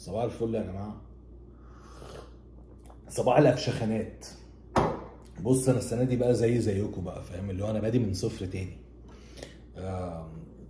صباح الفل يا جماعه صباح الافشخانات بص انا السنه دي بقى زي زيكم بقى فاهم اللي هو انا بادي من صفر تاني آم،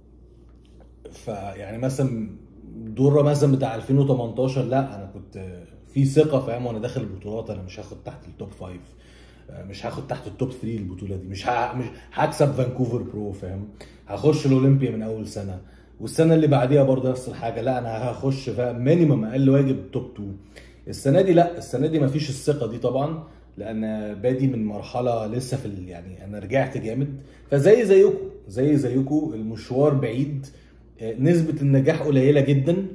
فيعني مثلا دوره مثلا بتاع 2018 لا انا كنت في ثقه فاهم وانا داخل البطولات انا مش هاخد تحت التوب فايف آه، مش هاخد تحت التوب 3 البطوله دي مش ه... مش هكسب فانكوفر برو فاهم هخش الاولمبيا من اول سنه والسنه اللي بعديها برضه نفس الحاجه لا انا هخش فاهم مينيمم اقل واجب توب 2 السنه دي لا السنه دي مفيش الثقه دي طبعا لان بادي من مرحله لسه في ال... يعني انا رجعت جامد فزي زيكم زي زيكم المشوار بعيد آه، نسبه النجاح قليله جدا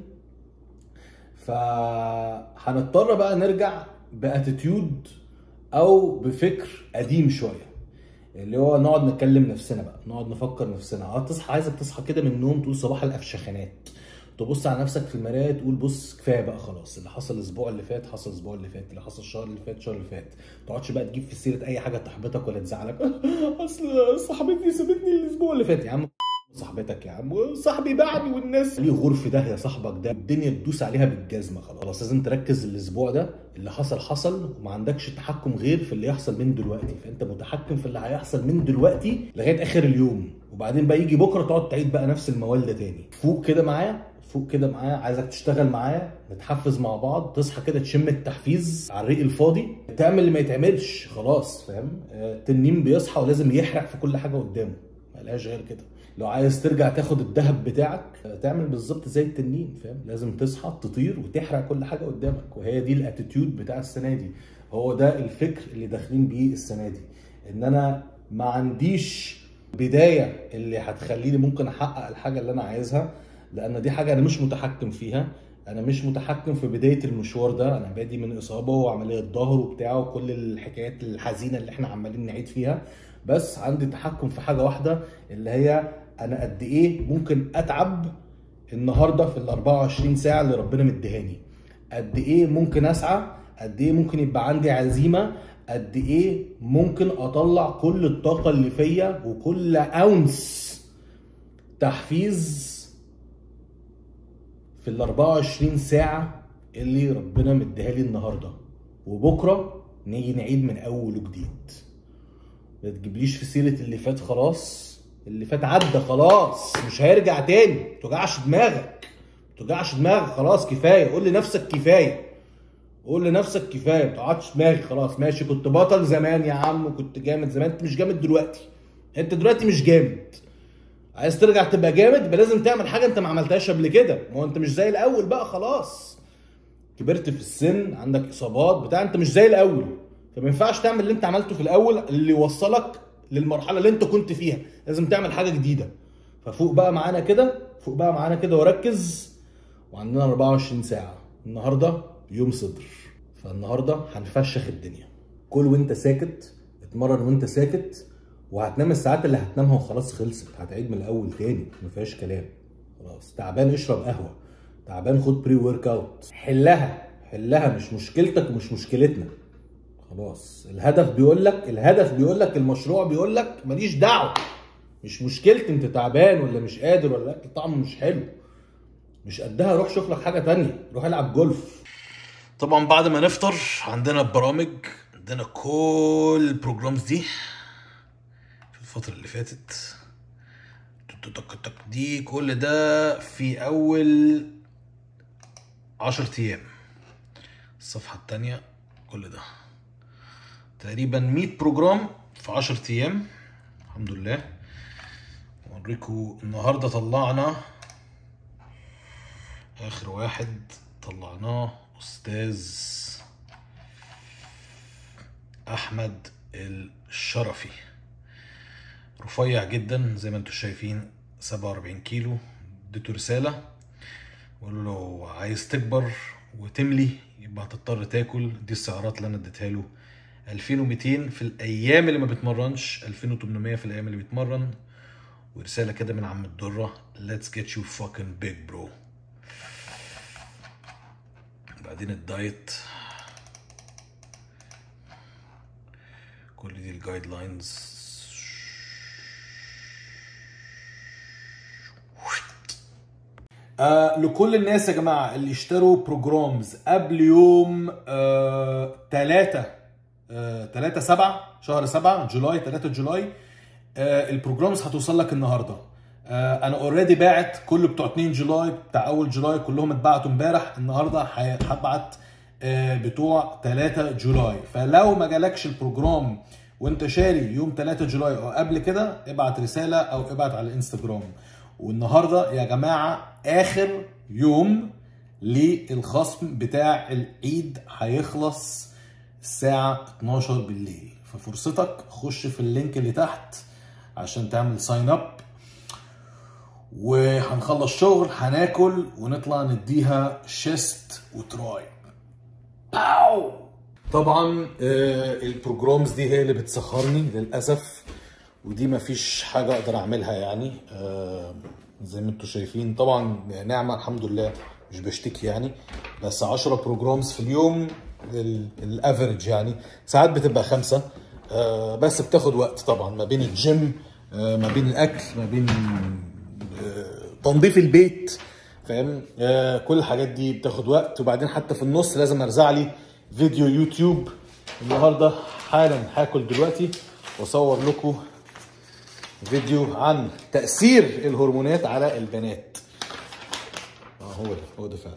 فهنضطر بقى نرجع باتيتيود او بفكر قديم شويه اللي هو نقعد نتكلم نفسنا بقى نقعد نفكر نفسنا اه تصحى عايزك تصحى كده من النوم تقول صباح الافشخانات تبص على نفسك في المرايه تقول بص كفايه بقى خلاص اللي حصل الاسبوع اللي فات حصل الاسبوع اللي فات اللي حصل الشهر اللي فات الشهر اللي فات ما تقعدش بقى تجيب في سيره اي حاجه تحبطك ولا تزعلك اصل صاحبتي سابتني الاسبوع اللي فات يا عم صاحبتك يا عم وصاحبي بعدي والناس ليه غرف ده يا صاحبك ده الدنيا تدوس عليها بالجزمه خلاص لازم تركز الاسبوع ده اللي حصل حصل وما عندكش تحكم غير في اللي يحصل من دلوقتي فانت متحكم في اللي هيحصل من دلوقتي لغايه اخر اليوم وبعدين بقى يجي بكره تقعد تعيد بقى نفس الموال ده تاني فوق كده معايا فوق كده معايا عايزك تشتغل معايا نتحفز مع بعض تصحى كده تشم التحفيز على الريق الفاضي تعمل اللي ما يتعملش خلاص فاهم آه، التنين بيصحى ولازم يحرق في كل حاجه قدامه ملهاش غير كده لو عايز ترجع تاخد الذهب بتاعك آه، تعمل بالظبط زي التنين فاهم لازم تصحى تطير وتحرق كل حاجه قدامك وهي دي الاتيتيود بتاع السنه دي هو ده الفكر اللي داخلين بيه السنه دي ان انا ما عنديش بدايه اللي هتخليني ممكن احقق الحاجه اللي انا عايزها لان دي حاجه انا مش متحكم فيها انا مش متحكم في بدايه المشوار ده انا بادي من اصابه وعمليه ظهر وبتاع وكل الحكايات الحزينه اللي احنا عمالين نعيد فيها بس عندي تحكم في حاجه واحده اللي هي انا قد ايه ممكن اتعب النهارده في ال 24 ساعه اللي ربنا مديهاني قد ايه ممكن اسعى قد ايه ممكن يبقى عندي عزيمه قد ايه ممكن اطلع كل الطاقه اللي فيا وكل اونس تحفيز في ال 24 ساعة اللي ربنا مديها لي النهاردة وبكرة نيجي نعيد من أول وجديد ما تجيبليش في سيرة اللي فات خلاص اللي فات عدى خلاص مش هيرجع تاني ما توجعش دماغك ما توجعش دماغك خلاص كفاية قول لنفسك كفاية قول لنفسك كفايه ما تقعدش دماغي خلاص ماشي كنت بطل زمان يا عم وكنت جامد زمان انت مش جامد دلوقتي انت دلوقتي مش جامد عايز ترجع تبقى جامد يبقى لازم تعمل حاجه انت ما عملتهاش قبل كده ما هو انت مش زي الاول بقى خلاص كبرت في السن عندك اصابات بتاع انت مش زي الاول فما ينفعش تعمل اللي انت عملته في الاول اللي يوصلك للمرحله اللي انت كنت فيها لازم تعمل حاجه جديده ففوق بقى معانا كده فوق بقى معانا كده وركز وعندنا 24 ساعه النهارده يوم صدر فالنهارده هنفشخ الدنيا كل وانت ساكت اتمرن وانت ساكت وهتنام الساعات اللي هتنامها وخلاص خلصت هتعيد من الاول تاني ما فيهاش كلام خلاص تعبان اشرب قهوه تعبان خد بري ورك اوت حلها حلها مش مشكلتك ومش مشكلتنا خلاص الهدف بيقول لك الهدف بيقول لك المشروع بيقول لك ماليش دعوه مش مشكلتي انت تعبان ولا مش قادر ولا الاكل طعمه مش حلو مش قدها روح شوف لك حاجه تانية روح العب جولف طبعا بعد ما نفطر عندنا برامج عندنا كل البروجرامز دي في الفترة اللي فاتت تك تك تك دي كل ده في أول عشر أيام الصفحة التانية كل ده تقريبا 100 بروجرام في 10 أيام الحمد لله أوريكم النهاردة طلعنا آخر واحد طلعناه أستاذ أحمد الشرفي رفيع جدا زي ما انتم شايفين 47 كيلو اديته رسالة وقال له لو عايز تكبر وتملي يبقى هتضطر تاكل دي السعرات اللي انا اديتها له 2200 في الايام اللي ما بتمرنش 2800 في الايام اللي بيتمرن ورسالة كده من عم الدرة let's get you fucking big bro بعدين الدايت كل دي الجايد لاينز آه لكل الناس يا جماعه اللي اشتروا بروجرامز قبل يوم آه 3 آه 3 7 شهر 7 جولاي 3 جولاي آه البروجرامز هتوصل لك النهارده آه انا اوريدي باعت كل بتوع 2 جولاي بتاع اول جولاي كلهم اتبعتوا امبارح النهارده ه- هبعت آه بتوع 3 جولاي فلو ما جالكش البروجرام وانت شاري يوم 3 جولاي او قبل كده ابعت رساله او ابعت على الانستجرام والنهارده يا جماعه اخر يوم للخصم بتاع العيد هيخلص الساعة 12 بالليل ففرصتك خش في اللينك اللي تحت عشان تعمل ساين اب وهنخلص شغل هناكل ونطلع نديها شيست وتراي باو طبعا آه، البروجرامز دي هي اللي بتسخرني للاسف ودي مفيش حاجه اقدر اعملها يعني آه، زي ما انتم شايفين طبعا نعمه الحمد لله مش بشتكي يعني بس 10 بروجرامز في اليوم الافريج يعني ساعات بتبقى خمسه آه، بس بتاخد وقت طبعا ما بين الجيم آه، ما بين الاكل ما بين آه، تنظيف البيت فاهم آه كل الحاجات دي بتاخد وقت وبعدين حتى في النص لازم ارزع لي فيديو يوتيوب النهارده حالا هاكل دلوقتي واصور لكم فيديو عن تاثير الهرمونات على البنات اه هو ده هو ده فعلا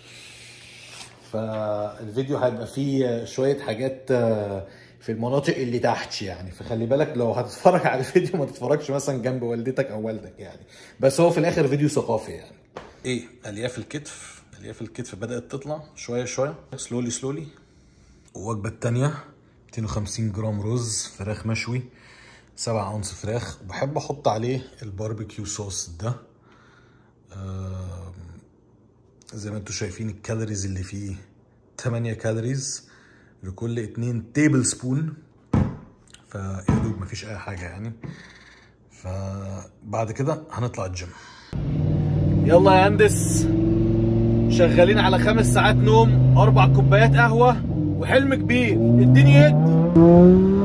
فالفيديو هيبقى فيه شويه حاجات آه، في المناطق اللي تحت يعني فخلي بالك لو هتتفرج على الفيديو ما تتفرجش مثلا جنب والدتك او والدك يعني بس هو في الاخر فيديو ثقافي يعني ايه الياف الكتف الياف الكتف بدات تطلع شويه شويه سلولي سلولي الوجبه الثانيه 250 جرام رز فراخ مشوي 7 اونس فراخ وبحب احط عليه الباربيكيو صوص ده آم، زي ما انتم شايفين الكالوريز اللي فيه 8 كالوريز لكل 2 تيبل سبون فيا دوب مفيش اي حاجه يعني فبعد كده هنطلع الجيم يلا يا هندس شغالين على خمس ساعات نوم اربع كوبايات قهوه وحلم كبير اديني يد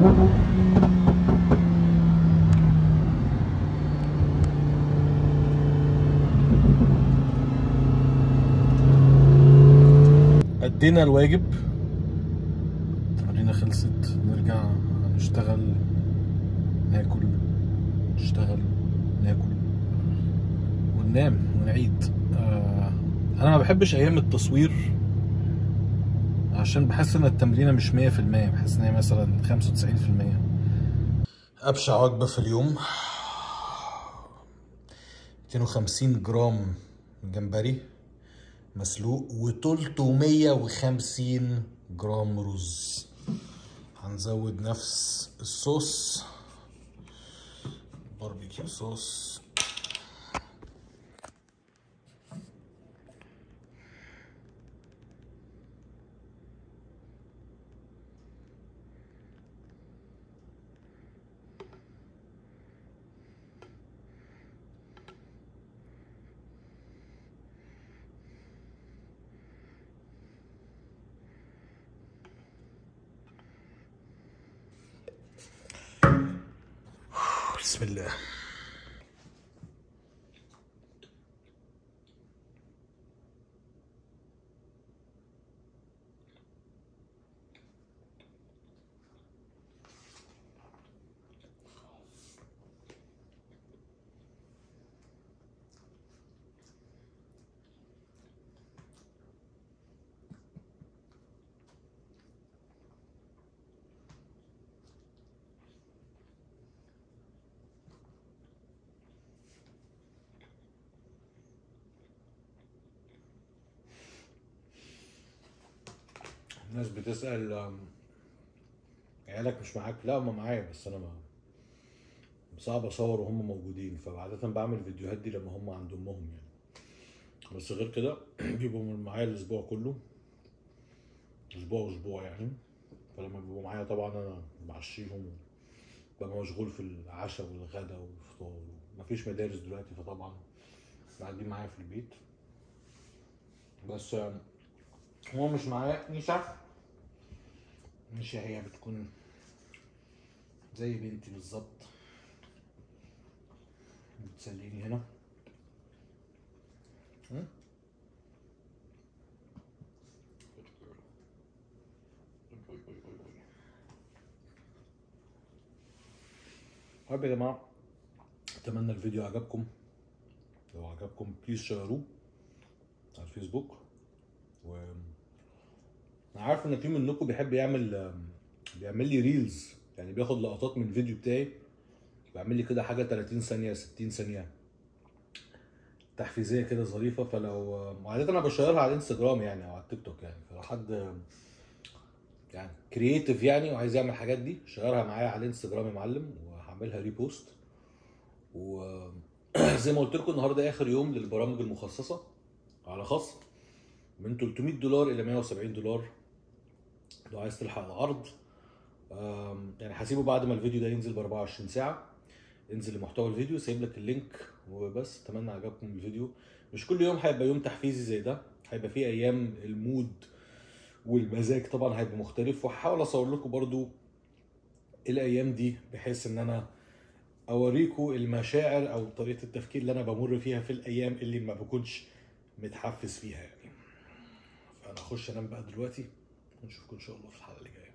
أدينا الواجب تمرينة خلصت نرجع نشتغل ناكل نشتغل ناكل وننام ونعيد آه انا ما بحبش ايام التصوير عشان بحس ان التمرينة مش 100% بحس ان هي مثلا 95% ابشع وجبة في اليوم 250 جرام جمبري مسلوق و350 جرام رز هنزود نفس الصوص باربيكيو صوص بسم الله الناس بتسأل أم، عيالك مش معاك لا هم معايا بس انا ما صعب اصور وهم موجودين فعادة بعمل الفيديوهات دي لما هم عند امهم يعني بس غير كده بيبقوا معايا الاسبوع كله اسبوع اسبوع يعني فلما بيبقوا معايا طبعا انا بعشيهم ببقى مشغول في العشاء والغدا والفطار مفيش مدارس دلوقتي فطبعا قاعدين معايا في البيت بس أم، هو مش معايا نيشا نيشا هي بتكون زي بنتي بالظبط بتسليني هنا ها؟ طيب يا جماعة أتمنى الفيديو عجبكم لو عجبكم بليز شيروه على الفيسبوك و انا عارف ان في منكم بيحب يعمل بيعمل لي ريلز يعني بياخد لقطات من الفيديو بتاعي بيعمل لي كده حاجه 30 ثانيه 60 ثانيه تحفيزيه كده ظريفه فلو وعاده انا بشيرها على الانستجرام يعني او على التيك توك يعني فلو حد يعني كرييتيف يعني وعايز يعمل الحاجات دي شيرها معايا على الانستجرام يا معلم وهعملها ريبوست وزي ما قلت لكم النهارده اخر يوم للبرامج المخصصه على خاص من 300 دولار الى 170 دولار لو عايز تلحق العرض أم، يعني هسيبه بعد ما الفيديو ده ينزل ب 24 ساعه انزل لمحتوى الفيديو سايب لك اللينك وبس اتمنى عجبكم الفيديو مش كل يوم هيبقى يوم تحفيزي زي ده هيبقى فيه ايام المود والمزاج طبعا هيبقى مختلف وهحاول اصور لكم برضو الايام دي بحيث ان انا اوريكم المشاعر او طريقه التفكير اللي انا بمر فيها في الايام اللي ما بكونش متحفز فيها يعني فانا اخش انام بقى دلوقتي ونشوفكم ان شاء الله في الحلقه اللي جايه